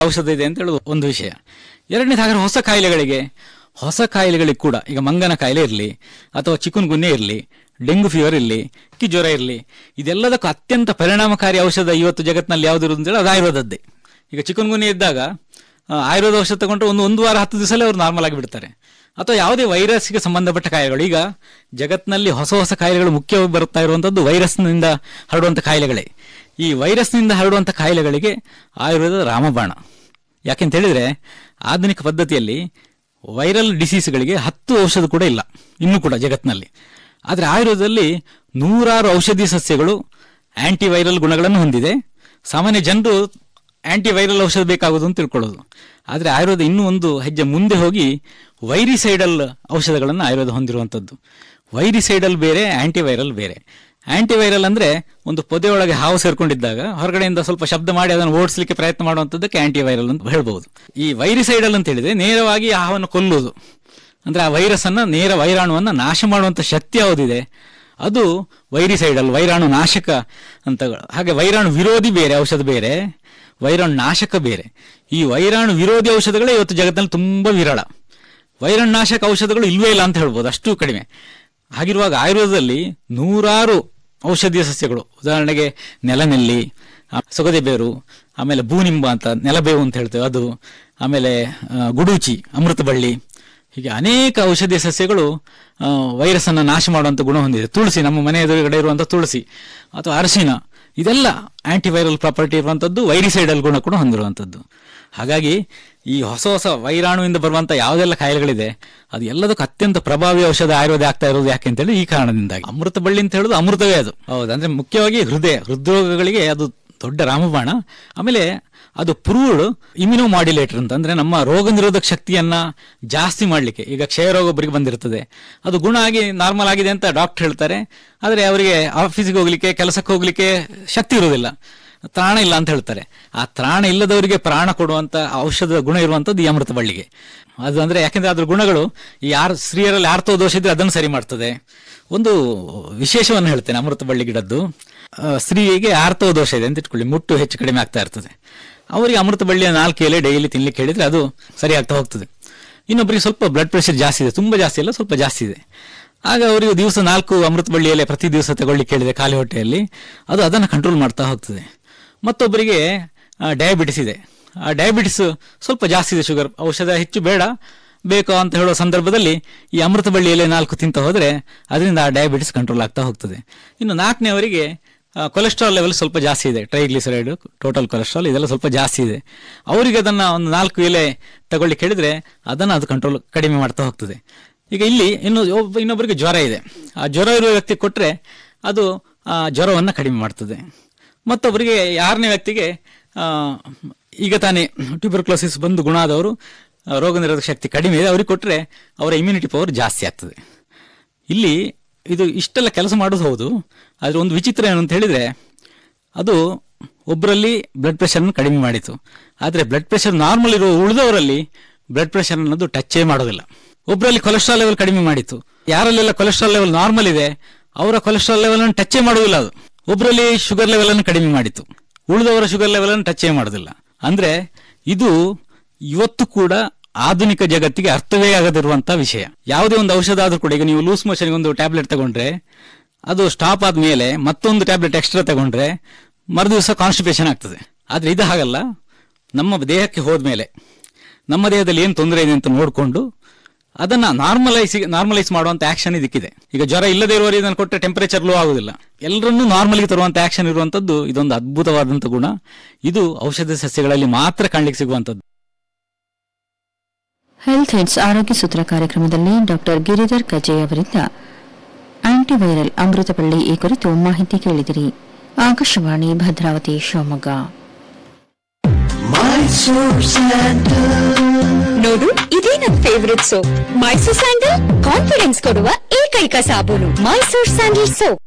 ಔಷಧ ಇದೆ ಅಂತ ಹೇಳುದು ಒಂದು ವಿಷಯ ಎರಡನೇದು ಹಾಗಾದ್ರೆ ಹೊಸ ಕಾಯಿಲೆಗಳಿಗೆ ಹೊಸ ಕಾಯಿಲೆಗಳಿಗೆ ಕೂಡ ಈಗ ಮಂಗನ ಕಾಯಿಲೆ ಇರಲಿ ಅಥವಾ ಚಿಕುನ್ ಗುನ್ನೆ ಇರಲಿ ಡೆಂಗು ಫೀವರ್ ಇರಲಿ ಕಿ ಜ್ವರ ಇರಲಿ ಇದೆಲ್ಲದಕ್ಕೂ ಅತ್ಯಂತ ಪರಿಣಾಮಕಾರಿ ಔಷಧ ಇವತ್ತು ಜಗತ್ತಿನಲ್ಲಿ ಯಾವ್ದಿರೋದು ಅಂತೇಳಿ ಅದು ಆಯುರ್ವೇದದ್ದೇ ಈಗ ಚಿಕುನ್ ಗುನ್ನೆ ಇದ್ದಾಗ ಆ, ಆಯುರ್ವೇದ ಔಷಧ ತಗೊಂಡ್ರೆ ಒಂದು ಒಂದು ವಾರ ಹತ್ತು ದಿವಸಲ್ಲೇ ಅವ್ರು ನಾರ್ಮಲ್ ಆಗಿ ಬಿಡ್ತಾರೆ ಅಥವಾ ಯಾವುದೇ ವೈರಸ್ಗೆ ಸಂಬಂಧಪಟ್ಟ ಕಾಯಿಲೆಗಳು ಈಗ ಜಗತ್ತಿನಲ್ಲಿ ಹೊಸ ಹೊಸ ಕಾಯಿಲೆಗಳು ಮುಖ್ಯವಾಗಿ ಬರುತ್ತಾ ಇರುವಂಥದ್ದು ವೈರಸ್ನಿಂದ ಹರಡುವಂಥ ಕಾಯಿಲೆಗಳೇ ಈ ವೈರಸ್ನಿಂದ ಹರಡುವಂಥ ಕಾಯಿಲೆಗಳಿಗೆ ಆಯುರ್ವೇದ ರಾಮಬಾಣ ಯಾಕೆಂತ ಹೇಳಿದ್ರೆ ಆಧುನಿಕ ಪದ್ಧತಿಯಲ್ಲಿ ವೈರಲ್ ಡಿಸೀಸ್ಗಳಿಗೆ ಹತ್ತು ಔಷಧ ಕೂಡ ಇಲ್ಲ ಇನ್ನೂ ಕೂಡ ಜಗತ್ತಿನಲ್ಲಿ ಆದರೆ ಆಯುರ್ವೇದದಲ್ಲಿ ನೂರಾರು ಔಷಧಿ ಸಸ್ಯಗಳು ಆಂಟಿವೈರಲ್ ಗುಣಗಳನ್ನು ಹೊಂದಿದೆ ಸಾಮಾನ್ಯ ಜನರು ಆಂಟಿವೈರಲ್ ಔಷಧ ಬೇಕಾಗೋದು ಅಂತ ತಿಳ್ಕೊಳ್ಳೋದು ಆದರೆ ಆಯುರ್ವೇದ ಇನ್ನೂ ಒಂದು ಹೆಜ್ಜೆ ಮುಂದೆ ಹೋಗಿ ವೈರಿಸೈಡಲ್ ಔಷಧಗಳನ್ನು ಆಯುರ್ವೇದ ಹೊಂದಿರುವಂಥದ್ದು ವೈರಿಸೈಡಲ್ ಬೇರೆ ಆಂಟಿವೈರಲ್ ಬೇರೆ ಆಂಟಿವೈರಲ್ ಅಂದ್ರೆ ಒಂದು ಪೊದೆಯೊಳಗೆ ಹಾವು ಸೇರ್ಕೊಂಡಿದ್ದಾಗ ಹೊರಗಡೆಯಿಂದ ಸ್ವಲ್ಪ ಶಬ್ದ ಮಾಡಿ ಅದನ್ನು ಓಡಿಸ್ಲಿಕ್ಕೆ ಪ್ರಯತ್ನ ಮಾಡುವಂಥದ್ದಕ್ಕೆ ಆಂಟಿವೈರಲ್ ಅಂತ ಹೇಳ್ಬೋದು ಈ ವೈರಿಸೈಡಲ್ ಅಂತ ಹೇಳಿದ್ರೆ ನೇರವಾಗಿ ಆ ಹಾವನ್ನು ಕೊಲ್ಲುವುದು ಅಂದ್ರೆ ಆ ವೈರಸ್ ಅನ್ನ ನೇರ ವೈರಾಣುವನ್ನ ನಾಶ ಮಾಡುವಂತ ಶಕ್ತಿ ಯಾವುದಿದೆ ಅದು ವೈರಿಸೈಡಲ್ ವೈರಾಣು ನಾಶಕ ಅಂತ ಹಾಗೆ ವೈರಾಣು ವಿರೋಧಿ ಬೇರೆ ಔಷಧ ಬೇರೆ ವೈರಾಣು ನಾಶಕ ಬೇರೆ ಈ ವೈರಾಣು ವಿರೋಧಿ ಔಷಧಗಳೇ ಇವತ್ತು ಜಗತ್ತಿನಲ್ಲಿ ತುಂಬಾ ವಿರಳ ವೈರಾಣು ನಾಶಕ ಔಷಧಗಳು ಇಲ್ವೇ ಇಲ್ಲ ಅಂತ ಹೇಳ್ಬೋದು ಅಷ್ಟು ಕಡಿಮೆ ಹಾಗಿರುವಾಗ ಆಯುರ್ವೇದದಲ್ಲಿ ನೂರಾರು ಔಷಧೀಯ ಸಸ್ಯಗಳು ಉದಾಹರಣೆಗೆ ನೆಲನೆಲ್ಲಿ ಆ, ಸೊಗದೆ ಬೇರು ಆಮೇಲೆ ಬೂನಿಂಬ ಅಂತ ನೆಲಬೇವು ಅಂತ ಹೇಳ್ತೇವೆ ಅದು ಆಮೇಲೆ ಆ, ಗುಡೂಚಿ ಅಮೃತ ಬಳ್ಳಿ ಹೀಗೆ ಅನೇಕ ಔಷಧೀಯ ಸಸ್ಯಗಳು ಆ, ವೈರಸ್ಸನ್ನು ನಾಶ ಮಾಡುವಂಥ ಗುಣ ಹೊಂದಿದೆ ತುಳಸಿ ನಮ್ಮ ಮನೆ ಎದುರುಗಡೆ ಇರುವಂಥ ತುಳಸಿ ಅಥವಾ ಅರಸಿನ ಇದೆಲ್ಲ ಆಂಟಿವೈರಲ್ ಪ್ರಾಪರ್ಟಿ ಇರುವಂಥದ್ದು ವೈರಿಸೈಡಲ್ ಗುಣ ಕೂಡ ಹೊಂದಿರುವಂಥದ್ದು ಹಾಗಾಗಿ ಈ ಹೊಸ ಹೊಸ ವೈರಾಣುವಿಂದ ಬರುವಂಥ ಯಾವುದೆಲ್ಲ ಕಾಯಿಲೆಗಳಿದೆ ಅದು ಎಲ್ಲದಕ್ಕೂ ಅತ್ಯಂತ ಪ್ರಭಾವಿ ಔಷಧ ಆಯುರ್ವೇದ ಆಗ್ತಾ ಇರೋದು ಯಾಕೆ ಅಂತೇಳಿ ಈ ಕಾರಣದಿಂದಾಗಿ ಅಮೃತ ಬಳ್ಳಿ ಅಂತ ಹೇಳೋದು ಅಮೃತವೇ ಅದು ಹೌದು ಅಂದ್ರೆ ಮುಖ್ಯವಾಗಿ ಹೃದಯ ಹೃದ್ರೋಗಗಳಿಗೆ ಅದು ದೊಡ್ಡ ರಾಮಬಾಣ ಆಮೇಲೆ ಅದು ಪ್ರೂವ್ಡ್ ಇಮ್ಯುನೋ ಮಾಡ್ಯುಲೇಟರ್ ಅಂತ ಅಂದ್ರೆ ನಮ್ಮ ರೋಗ ನಿರೋಧಕ ಶಕ್ತಿಯನ್ನ ಜಾಸ್ತಿ ಮಾಡಲಿಕ್ಕೆ ಈಗ ಕ್ಷಯರೋಗ ಒಬ್ಬರಿಗೆ ಬಂದಿರ್ತದೆ ಅದು ಗುಣ ಆಗಿ ನಾರ್ಮಲ್ ಆಗಿದೆ ಅಂತ ಡಾಕ್ಟರ್ ಹೇಳ್ತಾರೆ ಆದರೆ ಅವರಿಗೆ ಆಫೀಸಿಗೆ ಹೋಗ್ಲಿಕ್ಕೆ ಕೆಲಸಕ್ಕೆ ಹೋಗ್ಲಿಕ್ಕೆ ಶಕ್ತಿ ಇರೋದಿಲ್ಲ ತ್ರಾಣ ಇಲ್ಲ ಅಂತ ಹೇಳ್ತಾರೆ ಆ ತ್ರಾಣ ಇಲ್ಲದವರಿಗೆ ಪ್ರಾಣ ಕೊಡುವಂತ ಔಷಧದ ಗುಣ ಇರುವಂತದ್ದು ಈ ಅಮೃತ ಬಳ್ಳಿಗೆ ಅದು ಅಂದ್ರೆ ಯಾಕೆಂದ್ರೆ ಅದ್ರ ಗುಣಗಳು ಈ ಯಾರು ಸ್ತ್ರೀಯರಲ್ಲಿ ಆರ್ತೋ ದೋಷ ಇದ್ರೆ ಅದನ್ನು ಸರಿ ಮಾಡ್ತದೆ ಒಂದು ವಿಶೇಷವನ್ನು ಹೇಳ್ತೇನೆ ಅಮೃತ ಬಳ್ಳಿ ಗಿಡದ್ದು ಆ, ಸ್ತ್ರೀಗೆ ಆರ್ತೋ ದೋಷ ಇದೆ ಅಂತ ಇಟ್ಕೊಳ್ಳಿ ಮುಟ್ಟು ಹೆಚ್ಚು ಕಡಿಮೆ ಆಗ್ತಾ ಇರ್ತದೆ ಅವರಿಗೆ ಅಮೃತ ಬಳ್ಳಿಯ ನಾಲ್ಕು ಎಲೆ ಡೈಲಿ ತಿನ್ಲಿಕ್ಕೆ ಹೇಳಿದ್ರೆ ಅದು ಸರಿ ಆಗ್ತಾ ಹೋಗ್ತದೆ ಇನ್ನೊಬ್ಬರಿಗೆ ಸ್ವಲ್ಪ ಬ್ಲಡ್ ಪ್ರೆಷರ್ ಜಾಸ್ತಿ ಇದೆ ತುಂಬಾ ಜಾಸ್ತಿ ಇಲ್ಲ ಸ್ವಲ್ಪ ಜಾಸ್ತಿ ಇದೆ ಆಗ ಅವರಿಗೆ ದಿವಸ ನಾಲ್ಕು ಅಮೃತ ಬಳ್ಳಿ ಎಲೆ ಪ್ರತಿ ದಿವಸ ತಗೊಳ್ಳಿಕ್ಕೆ ಹೇಳಿದೆ ಖಾಲಿ ಹೊಟ್ಟೆಯಲ್ಲಿ ಅದು ಅದನ್ನು ಕಂಟ್ರೋಲ್ ಮಾಡ್ತಾ ಹೋಗ್ತದೆ ಮತ್ತೊಬ್ಬರಿಗೆ ಡಯಾಬಿಟಿಸ್ ಇದೆ ಆ ಡಯಾಬಿಟಿಸ್ ಸ್ವಲ್ಪ ಜಾಸ್ತಿ ಇದೆ ಶುಗರ್ ಔಷಧ ಹೆಚ್ಚು ಬೇಡ ಬೇಕು ಅಂತ ಹೇಳೋ ಸಂದರ್ಭದಲ್ಲಿ ಈ ಅಮೃತ ಬಳ್ಳಿ ಎಲೆ ನಾಲ್ಕು ತಿಂತ ಹೋದ್ರೆ ಅದರಿಂದ ಆ ಡಯಾಬಿಟಿಸ್ ಕಂಟ್ರೋಲ್ ಆಗ್ತಾ ಹೋಗ್ತದೆ ಇನ್ನು ನಾಲ್ಕನೇವರಿಗೆ ಕೊಲೆಸ್ಟ್ರಾಲ್ ಲೆವೆಲ್ ಸ್ವಲ್ಪ ಜಾಸ್ತಿ ಇದೆ ಟ್ರೈಗ್ಲಿಸರೈಡ್ ಟೋಟಲ್ ಕೊಲೆಸ್ಟ್ರಾಲ್ ಇದೆಲ್ಲ ಸ್ವಲ್ಪ ಜಾಸ್ತಿ ಇದೆ ಅವರಿಗೆ ಅದನ್ನ ಒಂದು ನಾಲ್ಕು ಎಲೆ ತಗೊಳ್ಳಿಕ್ಕೆ ಹೇಳಿದ್ರೆ ಅದನ್ನು ಅದು ಕಂಟ್ರೋಲ್ ಕಡಿಮೆ ಮಾಡ್ತಾ ಹೋಗ್ತದೆ ಈಗ ಇಲ್ಲಿ ಇನ್ನು ಒಬ್ಬ ಇನ್ನೊಬ್ಬರಿಗೆ ಜ್ವರ ಇದೆ ಆ ಜ್ವರ ಇರುವ ವ್ಯಕ್ತಿ ಕೊಟ್ಟರೆ ಅದು ಆ ಜ್ವರವನ್ನು ಕಡಿಮೆ ಮಾಡ್ತದೆ ಮತ್ತೊಬ್ಬರಿಗೆ ಯಾರನೇ ವ್ಯಕ್ತಿಗೆ ಆ, ಈಗ ತಾನೇ ಟ್ಯೂಬರ್ಕ್ಲೋಸಿಸ್ ಬಂದು ಗುಣ ಆದವರು ಆ, ರೋಗ ನಿರೋಧಕ ಶಕ್ತಿ ಕಡಿಮೆ ಇದೆ ಅವ್ರಿಗೆ ಕೊಟ್ಟರೆ ಅವರ ಇಮ್ಯುನಿಟಿ ಪವರ್ ಜಾಸ್ತಿ ಆಗ್ತದೆ ಇಲ್ಲಿ ಇದು ಇಷ್ಟೆಲ್ಲ ಕೆಲಸ ಮಾಡೋದು ಹೌದು ಆದರೆ ಒಂದು ವಿಚಿತ್ರ ಏನು ಅಂತ ಹೇಳಿದ್ರೆ ಅದು ಒಬ್ಬರಲ್ಲಿ ಬ್ಲಡ್ ಪ್ರೆಷರ್ನ ಕಡಿಮೆ ಮಾಡಿತು ಆದರೆ ಬ್ಲಡ್ ಪ್ರೆಷರ್ ನಾರ್ಮಲ್ ಇರೋ ಉಳಿದವರಲ್ಲಿ ಬ್ಲಡ್ ಪ್ರೆಷರ್ ಅನ್ನೋದು ಟಚ್ಚೇ ಮಾಡೋದಿಲ್ಲ ಒಬ್ಬರಲ್ಲಿ ಕೊಲೆಸ್ಟ್ರಾಲ್ ಲೆವೆಲ್ ಕಡಿಮೆ ಮಾಡಿತು ಯಾರಲ್ಲೆಲ್ಲ ಕೊಲೆಸ್ಟ್ರಾಲ್ ಲೆವೆಲ್ ನಾರ್ಮಲ್ ಇದೆ ಅವರ ಕೊಲೆಸ್ಟ್ರಾಲ್ ಲೆವೆಲ್ ಅನ್ನು ಟಚ್ಚೇ ಮಾಡುವುದಿಲ್ಲ ಅದು ಒಬ್ಬರಲ್ಲಿ ಶುಗರ್ ಲೆವೆಲ್ ಅನ್ನು ಕಡಿಮೆ ಮಾಡಿತು ಉಳಿದವರ ಶುಗರ್ ಲೆವೆಲ್ ಅನ್ನು ಟಚ್ಚೇ ಮಾಡೋದಿಲ್ಲ ಅಂದ್ರೆ ಇದು ಇವತ್ತು ಕೂಡ ಆಧುನಿಕ ಜಗತ್ತಿಗೆ ಅರ್ಥವೇ ಆಗದಿರುವಂತಹ ವಿಷಯ ಯಾವುದೇ ಒಂದು ಔಷಧ ಆದ್ರೂ ಕೂಡ ಈಗ ನೀವು ಲೂಸ್ ಮೋಷನ್ಗೆ ಒಂದು ಟ್ಯಾಬ್ಲೆಟ್ ತಗೊಂಡ್ರೆ ಅದು ಸ್ಟಾಪ್ ಆದ್ಮೇಲೆ ಮತ್ತೊಂದು ಟ್ಯಾಬ್ಲೆಟ್ ಎಕ್ಸ್ಟ್ರಾ ತಗೊಂಡ್ರೆ ಮರುದಿವಸ ಕಾನ್ಸ್ಟಿಪೇಷನ್ ಆಗ್ತದೆ ಆದ್ರೆ ಇದು ಹಾಗಲ್ಲ ನಮ್ಮ ದೇಹಕ್ಕೆ ಹೋದ್ಮೇಲೆ ನಮ್ಮ ದೇಹದಲ್ಲಿ ಏನು ತೊಂದರೆ ಇದೆ ಅಂತ ನೋಡಿಕೊಂಡು ಅದನ್ನ ನಾರ್ಮಲೈಸ್ ನಾರ್ಮಲೈಸ್ ಮಾಡುವಂತ ಆಕ್ಷನ್ ಇದಕ್ಕಿದೆ ಈಗ ಜ್ವರ ಇಲ್ಲದೆ ಇರುವವರಿಗೆ ಇದನ್ನು ಕೊಟ್ಟರೆ ಟೆಂಪರೇಚರ್ ಲೋ ಆಗುದಿಲ್ಲ ಎಲ್ಲರನ್ನೂ ನಾರ್ಮಲ್ಗೆ ತರುವಂತ ಆಕ್ಷನ್ ಇರುವಂತದ್ದು ಇದೊಂದು ಅದ್ಭುತವಾದಂತ ಗುಣ ಇದು ಔಷಧ ಸಸ್ಯಗಳಲ್ಲಿ ಮಾತ್ರ ಕಾಣ್ಲಿಕ್ಕೆ ಸಿಗುವಂತದ್ದು ಹೆಲ್ತ್ ಹೆಡ್ಸ್ ಆರೋಗ್ಯ ಸೂತ್ರ ಕಾರ್ಯಕ್ರಮದಲ್ಲಿ ಡಾಕ್ಟರ್ ಗಿರಿಧರ್ ಕಜೆ ಅವರಿಂದ ಆಂಟಿವೈರಲ್ ಅಮೃತಬಳ್ಳಿ ಈ ಕುರಿತು ಮಾಹಿತಿ ಕೇಳಿದಿರಿ ಆಕಾಶವಾಣಿ ಭದ್ರಾವತಿ ಶಿವಮೊಗ್ಗ ನೋಡು ಇದೇ ನನ್ favourite soap Mysore sandal confidence ಕೊಡುವ ಏಕೈಕ ಸಾಬೂನು ಮೈಸೂರ್ ಸ್ಯಾಂಡಲ್ ಸೋಪ್